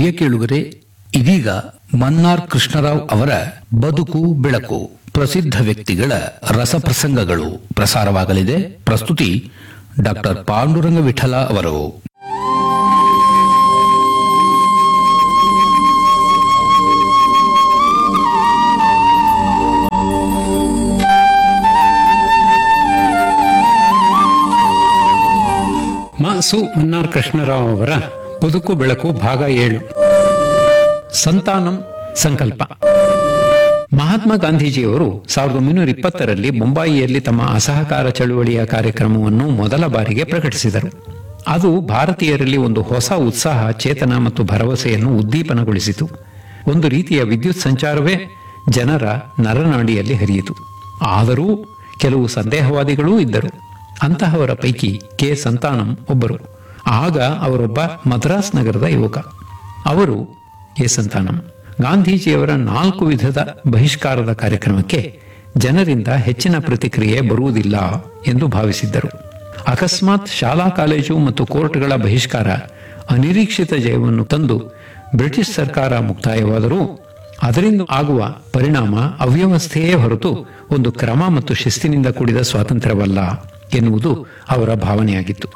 ಪ್ರಿಯ ಕೇಳುಗರೆ ಇದೀಗ ಮನ್ನಾರ್ ಕೃಷ್ಣರಾವ್ ಅವರ ಬದುಕು ಬೆಳಕು ಪ್ರಸಿದ್ಧ ವ್ಯಕ್ತಿಗಳ ರಸಪ್ರಸಂಗಗಳು ಪ್ರಸಾರವಾಗಲಿದೆ ಪ್ರಸ್ತುತಿ ಡಾಕ್ಟರ್ ಪಾಂಡುರಂಗ ವಿಠಲ ಅವರು ಮಾಸು ಮನ್ನಾರ್ ಕೃಷ್ಣರಾವ್ ಅವರ ಬದುಕು ಬೆಳಕು ಭಾಗ ಏಳು ಸಂತಾನಂ ಸಂಕಲ್ಪ ಮಹಾತ್ಮ ಗಾಂಧೀಜಿಯವರು ಸಾವಿರದ ಒಂಬೈನೂರ ಇಪ್ಪತ್ತರಲ್ಲಿ ಮುಂಬಯಿಯಲ್ಲಿ ತಮ್ಮ ಅಸಹಕಾರ ಚಳುವಳಿಯ ಕಾರ್ಯಕ್ರಮವನ್ನು ಮೊದಲ ಬಾರಿಗೆ ಪ್ರಕಟಿಸಿದರು ಅದು ಭಾರತೀಯರಲ್ಲಿ ಒಂದು ಹೊಸ ಉತ್ಸಾಹ ಚೇತನ ಮತ್ತು ಭರವಸೆಯನ್ನು ಉದ್ದೀಪನಗೊಳಿಸಿತು ಒಂದು ರೀತಿಯ ವಿದ್ಯುತ್ ಸಂಚಾರವೇ ಜನರ ನರನಾಡಿಯಲ್ಲಿ ಹರಿಯಿತು ಆದರೂ ಕೆಲವು ಸಂದೇಹವಾದಿಗಳೂ ಇದ್ದರು ಅಂತಹವರ ಪೈಕಿ ಕೆ ಸಂತಾನಂ ಒಬ್ಬರು ಆಗ ಅವರೊಬ್ಬ ಮದ್ರಾಸ್ ನಗರದ ಯುವಕ ಅವರು ಕೆ ಸಂತಾನಂ ಗಾಂಧೀಜಿಯವರ ನಾಲ್ಕು ವಿಧದ ಬಹಿಷ್ಕಾರದ ಕಾರ್ಯಕ್ರಮಕ್ಕೆ ಜನರಿಂದ ಹೆಚ್ಚಿನ ಪ್ರತಿಕ್ರಿಯೆ ಬರುವುದಿಲ್ಲ ಎಂದು ಭಾವಿಸಿದ್ದರು ಅಕಸ್ಮಾತ್ ಶಾಲಾ ಕಾಲೇಜು ಮತ್ತು ಕೋರ್ಟ್ಗಳ ಬಹಿಷ್ಕಾರ ಅನಿರೀಕ್ಷಿತ ಜಯವನ್ನು ತಂದು ಬ್ರಿಟಿಷ್ ಸರ್ಕಾರ ಮುಕ್ತಾಯವಾದರೂ ಅದರಿಂದ ಆಗುವ ಪರಿಣಾಮ ಅವ್ಯವಸ್ಥೆಯೇ ಹೊರತು ಒಂದು ಕ್ರಮ ಮತ್ತು ಶಿಸ್ತಿನಿಂದ ಕೂಡಿದ ಸ್ವಾತಂತ್ರ್ಯವಲ್ಲ ಎನ್ನುವುದು ಅವರ ಭಾವನೆಯಾಗಿತ್ತು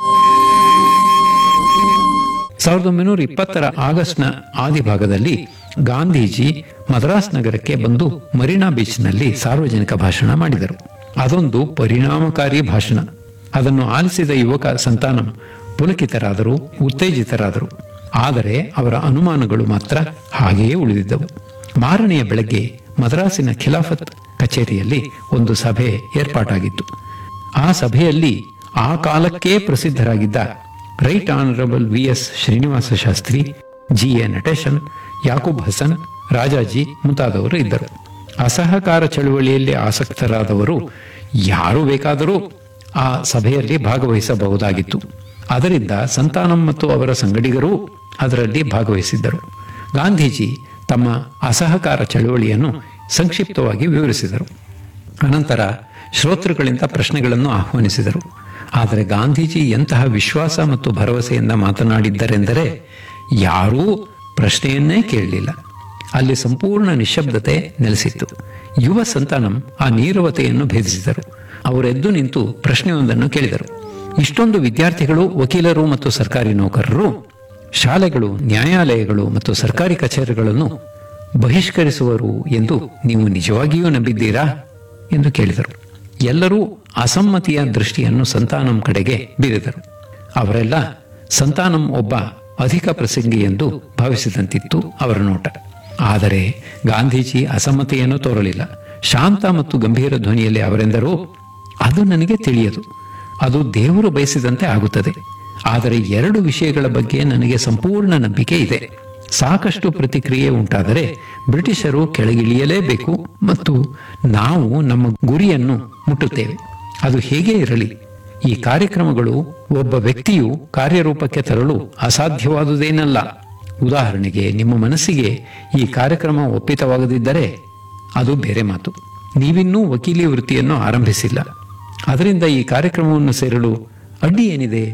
ಸಾವಿರದ ಒಂಬೈನೂರ ಇಪ್ಪತ್ತರ ಆಗಸ್ಟ್ನ ಆದಿಭಾಗದಲ್ಲಿ ಗಾಂಧೀಜಿ ಮದ್ರಾಸ್ ನಗರಕ್ಕೆ ಬಂದು ಮರೀನಾ ಬೀಚ್ನಲ್ಲಿ ಸಾರ್ವಜನಿಕ ಭಾಷಣ ಮಾಡಿದರು ಅದೊಂದು ಪರಿಣಾಮಕಾರಿ ಭಾಷಣ ಅದನ್ನು ಆಲಿಸಿದ ಯುವಕ ಸಂತಾನಂ ಪುಲಕಿತರಾದರು ಉತ್ತೇಜಿತರಾದರು ಆದರೆ ಅವರ ಅನುಮಾನಗಳು ಮಾತ್ರ ಹಾಗೆಯೇ ಉಳಿದಿದ್ದವು ಮಾರನೆಯ ಬೆಳಗ್ಗೆ ಮದ್ರಾಸಿನ ಖಿಲಾಫತ್ ಕಚೇರಿಯಲ್ಲಿ ಒಂದು ಸಭೆ ಏರ್ಪಾಟಾಗಿತ್ತು ಆ ಸಭೆಯಲ್ಲಿ ಆ ಕಾಲಕ್ಕೇ ಪ್ರಸಿದ್ಧರಾಗಿದ್ದ right honourable V S Srinivasa Sastri G A Natesan Yakub Hasan Rajaji ಮುಂತಾದವರು ಇದ್ದರು ಅಸಹಕಾರ ಚಳುವಳಿಯಲ್ಲಿ ಆಸಕ್ತರಾದವರು ಯಾರು ಬೇಕಾದರೂ ಆ ಸಭೆಯಲ್ಲಿ ಭಾಗವಹಿಸಬಹುದಾಗಿತ್ತು ಅದರಿಂದ ಸಂತಾನಂ ಮತ್ತು ಅವರ ಸಂಗಡಿಗರೂ ಅದರಲ್ಲಿ ಭಾಗವಹಿಸಿದ್ದರು ಗಾಂಧೀಜಿ ತಮ್ಮ ಅಸಹಕಾರ ಚಳುವಳಿಯನ್ನು ಸಂಕ್ಷಿಪ್ತವಾಗಿ ವಿವರಿಸಿದರು ಅನಂತರ ಶ್ರೋತೃಗಳಿಂದ ಪ್ರಶ್ನೆಗಳನ್ನು ಆಹ್ವಾನಿಸಿದರು ಆದರೆ ಗಾಂಧೀಜಿ ಎಂತಹ ವಿಶ್ವಾಸ ಮತ್ತು ಭರವಸೆಯಿಂದ ಮಾತನಾಡಿದ್ದರೆಂದರೆ ಯಾರೂ ಪ್ರಶ್ನೆಯನ್ನೇ ಕೇಳಲಿಲ್ಲ ಅಲ್ಲಿ ಸಂಪೂರ್ಣ ನಿಶ್ಶಬ್ದತೆ ನೆಲೆಸಿತ್ತು ಯುವ ಸಂತಾನಂ ಆ ನೀರವತೆಯನ್ನು ಭೇದಿಸಿದರು ಅವರೆದ್ದು ನಿಂತು ಪ್ರಶ್ನೆಯೊಂದನ್ನು ಕೇಳಿದರು ಇಷ್ಟೊಂದು ವಿದ್ಯಾರ್ಥಿಗಳು ವಕೀಲರು ಮತ್ತು ಸರ್ಕಾರಿ ನೌಕರರು ಶಾಲೆಗಳು ನ್ಯಾಯಾಲಯಗಳು ಮತ್ತು ಸರ್ಕಾರಿ ಕಚೇರಿಗಳನ್ನು ಬಹಿಷ್ಕರಿಸುವರು ಎಂದು ನೀವು ನಿಜವಾಗಿಯೂ ನಂಬಿದ್ದೀರಾ ಎಂದು ಕೇಳಿದರು ಎಲ್ಲರೂ ಅಸಮ್ಮತಿಯ ದೃಷ್ಟಿಯನ್ನು ಸಂತಾನಂ ಕಡೆಗೆ ಬೀರಿದರು ಅವರೆಲ್ಲ ಸಂತಾನಂ ಒಬ್ಬ ಅಧಿಕ ಪ್ರಸಂಗಿ ಎಂದು ಭಾವಿಸಿದಂತಿತ್ತು ಅವರ ನೋಟ ಆದರೆ ಗಾಂಧೀಜಿ ಅಸಮ್ಮತಿಯನ್ನು ತೋರಲಿಲ್ಲ ಶಾಂತ ಮತ್ತು ಗಂಭೀರ ಧ್ವನಿಯಲ್ಲಿ ಅವರೆಂದರು ಅದು ನನಗೆ ತಿಳಿಯದು ಅದು ದೇವರು ಬಯಸಿದಂತೆ ಆಗುತ್ತದೆ ಆದರೆ ಎರಡು ವಿಷಯಗಳ ಬಗ್ಗೆ ನನಗೆ ಸಂಪೂರ್ಣ ನಂಬಿಕೆ ಇದೆ ಸಾಕಷ್ಟು ಪ್ರತಿಕ್ರಿಯೆ ಉಂಟಾದರೆ ಬ್ರಿಟಿಷರು ಕೆಳಗಿಳಿಯಲೇಬೇಕು ಮತ್ತು ನಾವು ನಮ್ಮ ಗುರಿಯನ್ನು ಮುಟ್ಟುತ್ತೇವೆ ಅದು ಹೇಗೆ ಇರಲಿ ಈ ಕಾರ್ಯಕ್ರಮಗಳು ಒಬ್ಬ ವ್ಯಕ್ತಿಯು ಕಾರ್ಯರೂಪಕ್ಕೆ ತರಲು ಅಸಾಧ್ಯವಾದುದೇನಲ್ಲ ಉದಾಹರಣೆಗೆ ನಿಮ್ಮ ಮನಸ್ಸಿಗೆ ಈ ಕಾರ್ಯಕ್ರಮ ಒಪ್ಪಿತವಾಗದಿದ್ದರೆ ಅದು ಬೇರೆ ಮಾತು ನೀವಿನ್ನೂ ವಕೀಲಿ ವೃತ್ತಿಯನ್ನು ಆರಂಭಿಸಿಲ್ಲ ಅದರಿಂದ ಈ ಕಾರ್ಯಕ್ರಮವನ್ನು ಸೇರಲು ಅಡ್ಡಿ ಏನಿದೆ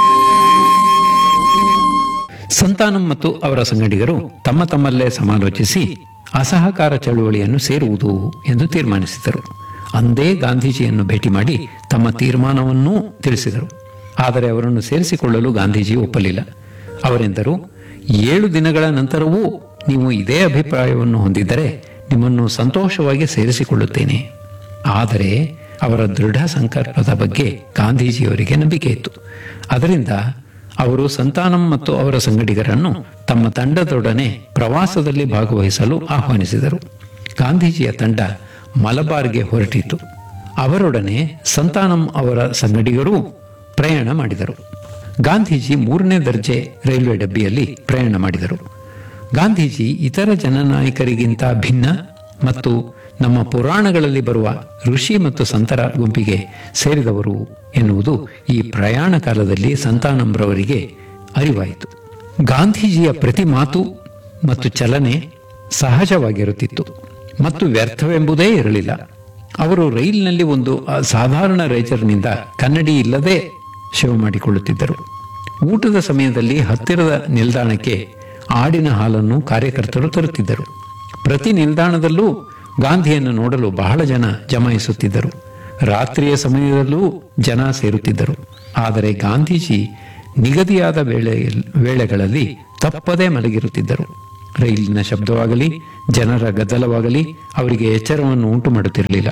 ಸಂತಾನಂ ಮತ್ತು ಅವರ ಸಂಗಡಿಗರು ತಮ್ಮ ತಮ್ಮಲ್ಲೇ ಸಮಾಲೋಚಿಸಿ ಅಸಹಕಾರ ಚಳುವಳಿಯನ್ನು ಸೇರುವುದು ಎಂದು ತೀರ್ಮಾನಿಸಿದರು ಅಂದೇ ಗಾಂಧೀಜಿಯನ್ನು ಭೇಟಿ ಮಾಡಿ ತಮ್ಮ ತೀರ್ಮಾನವನ್ನೂ ತಿಳಿಸಿದರು ಆದರೆ ಅವರನ್ನು ಸೇರಿಸಿಕೊಳ್ಳಲು ಗಾಂಧೀಜಿ ಒಪ್ಪಲಿಲ್ಲ ಅವರೆಂದರು ಏಳು ದಿನಗಳ ನಂತರವೂ ನೀವು ಇದೇ ಅಭಿಪ್ರಾಯವನ್ನು ಹೊಂದಿದ್ದರೆ ನಿಮ್ಮನ್ನು ಸಂತೋಷವಾಗಿ ಸೇರಿಸಿಕೊಳ್ಳುತ್ತೇನೆ ಆದರೆ ಅವರ ದೃಢ ಸಂಕಲ್ಪದ ಬಗ್ಗೆ ಗಾಂಧೀಜಿಯವರಿಗೆ ನಂಬಿಕೆ ಇತ್ತು ಅದರಿಂದ ಅವರು ಸಂತಾನಂ ಮತ್ತು ಅವರ ಸಂಗಡಿಗರನ್ನು ತಮ್ಮ ತಂಡದೊಡನೆ ಪ್ರವಾಸದಲ್ಲಿ ಭಾಗವಹಿಸಲು ಆಹ್ವಾನಿಸಿದರು ಗಾಂಧೀಜಿಯ ತಂಡ ಮಲಬಾರ್ಗೆ ಹೊರಟಿತು ಅವರೊಡನೆ ಸಂತಾನಂ ಅವರ ಸಂಗಡಿಗರೂ ಪ್ರಯಾಣ ಮಾಡಿದರು ಗಾಂಧೀಜಿ ಮೂರನೇ ದರ್ಜೆ ರೈಲ್ವೆ ಡಬ್ಬಿಯಲ್ಲಿ ಪ್ರಯಾಣ ಮಾಡಿದರು ಗಾಂಧೀಜಿ ಇತರ ಜನನಾಯಕರಿಗಿಂತ ಭಿನ್ನ ಮತ್ತು ನಮ್ಮ ಪುರಾಣಗಳಲ್ಲಿ ಬರುವ ಋಷಿ ಮತ್ತು ಸಂತರ ಗುಂಪಿಗೆ ಸೇರಿದವರು ಎನ್ನುವುದು ಈ ಪ್ರಯಾಣ ಕಾಲದಲ್ಲಿ ಸಂತಾನಂರವರಿಗೆ ಅರಿವಾಯಿತು ಗಾಂಧೀಜಿಯ ಪ್ರತಿ ಮಾತು ಮತ್ತು ಚಲನೆ ಸಹಜವಾಗಿರುತ್ತಿತ್ತು ಮತ್ತು ವ್ಯರ್ಥವೆಂಬುದೇ ಇರಲಿಲ್ಲ ಅವರು ರೈಲಿನಲ್ಲಿ ಒಂದು ಸಾಧಾರಣ ರೈತರಿನಿಂದ ಕನ್ನಡಿ ಇಲ್ಲದೆ ಶೇವ್ ಮಾಡಿಕೊಳ್ಳುತ್ತಿದ್ದರು ಊಟದ ಸಮಯದಲ್ಲಿ ಹತ್ತಿರದ ನಿಲ್ದಾಣಕ್ಕೆ ಆಡಿನ ಹಾಲನ್ನು ಕಾರ್ಯಕರ್ತರು ತರುತ್ತಿದ್ದರು ಪ್ರತಿ ನಿಲ್ದಾಣದಲ್ಲೂ ಗಾಂಧಿಯನ್ನು ನೋಡಲು ಬಹಳ ಜನ ಜಮಾಯಿಸುತ್ತಿದ್ದರು ರಾತ್ರಿಯ ಸಮಯದಲ್ಲೂ ಜನ ಸೇರುತ್ತಿದ್ದರು ಆದರೆ ಗಾಂಧೀಜಿ ನಿಗದಿಯಾದ ವೇಳೆ ವೇಳೆಗಳಲ್ಲಿ ತಪ್ಪದೇ ಮಲಗಿರುತ್ತಿದ್ದರು ರೈಲಿನ ಶಬ್ದವಾಗಲಿ ಜನರ ಗದ್ದಲವಾಗಲಿ ಅವರಿಗೆ ಎಚ್ಚರವನ್ನು ಉಂಟು ಮಾಡುತ್ತಿರಲಿಲ್ಲ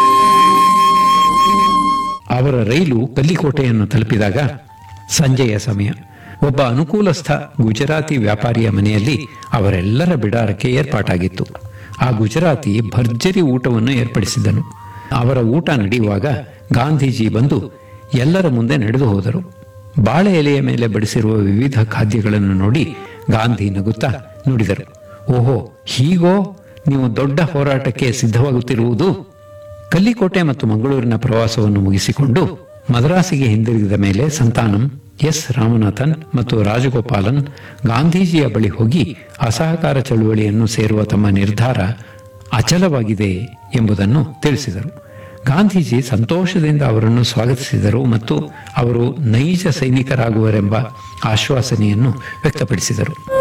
ಅವರ ರೈಲು ಕಲ್ಲಿಕೋಟೆಯನ್ನು ತಲುಪಿದಾಗ ಸಂಜೆಯ ಸಮಯ ಒಬ್ಬ ಅನುಕೂಲಸ್ಥ ಗುಜರಾತಿ ವ್ಯಾಪಾರಿಯ ಮನೆಯಲ್ಲಿ ಅವರೆಲ್ಲರ ಬಿಡಾರಕ್ಕೆ ಏರ್ಪಾಟಾಗಿತ್ತು ಆ ಗುಜರಾತಿ ಭರ್ಜರಿ ಊಟವನ್ನು ಏರ್ಪಡಿಸಿದನು ಅವರ ಊಟ ನಡೆಯುವಾಗ ಗಾಂಧೀಜಿ ಬಂದು ಎಲ್ಲರ ಮುಂದೆ ನಡೆದು ಹೋದರು ಬಾಳೆ ಎಲೆಯ ಮೇಲೆ ಬಡಿಸಿರುವ ವಿವಿಧ ಖಾದ್ಯಗಳನ್ನು ನೋಡಿ ಗಾಂಧಿ ನಗುತ್ತಾ ನುಡಿದರು ಓಹೋ ಹೀಗೋ ನೀವು ದೊಡ್ಡ ಹೋರಾಟಕ್ಕೆ ಸಿದ್ಧವಾಗುತ್ತಿರುವುದು ಕಲ್ಲಿಕೋಟೆ ಮತ್ತು ಮಂಗಳೂರಿನ ಪ್ರವಾಸವನ್ನು ಮುಗಿಸಿಕೊಂಡು ಮದ್ರಾಸಿಗೆ ಹಿಂದಿರುಗಿದ ಮೇಲೆ ಸಂತಾನಂ ಎಸ್ ರಾಮನಾಥನ್ ಮತ್ತು ರಾಜಗೋಪಾಲನ್ ಗಾಂಧೀಜಿಯ ಬಳಿ ಹೋಗಿ ಅಸಹಕಾರ ಚಳುವಳಿಯನ್ನು ಸೇರುವ ತಮ್ಮ ನಿರ್ಧಾರ ಅಚಲವಾಗಿದೆ ಎಂಬುದನ್ನು ತಿಳಿಸಿದರು ಗಾಂಧೀಜಿ ಸಂತೋಷದಿಂದ ಅವರನ್ನು ಸ್ವಾಗತಿಸಿದರು ಮತ್ತು ಅವರು ನೈಜ ಸೈನಿಕರಾಗುವರೆಂಬ ಆಶ್ವಾಸನೆಯನ್ನು ವ್ಯಕ್ತಪಡಿಸಿದರು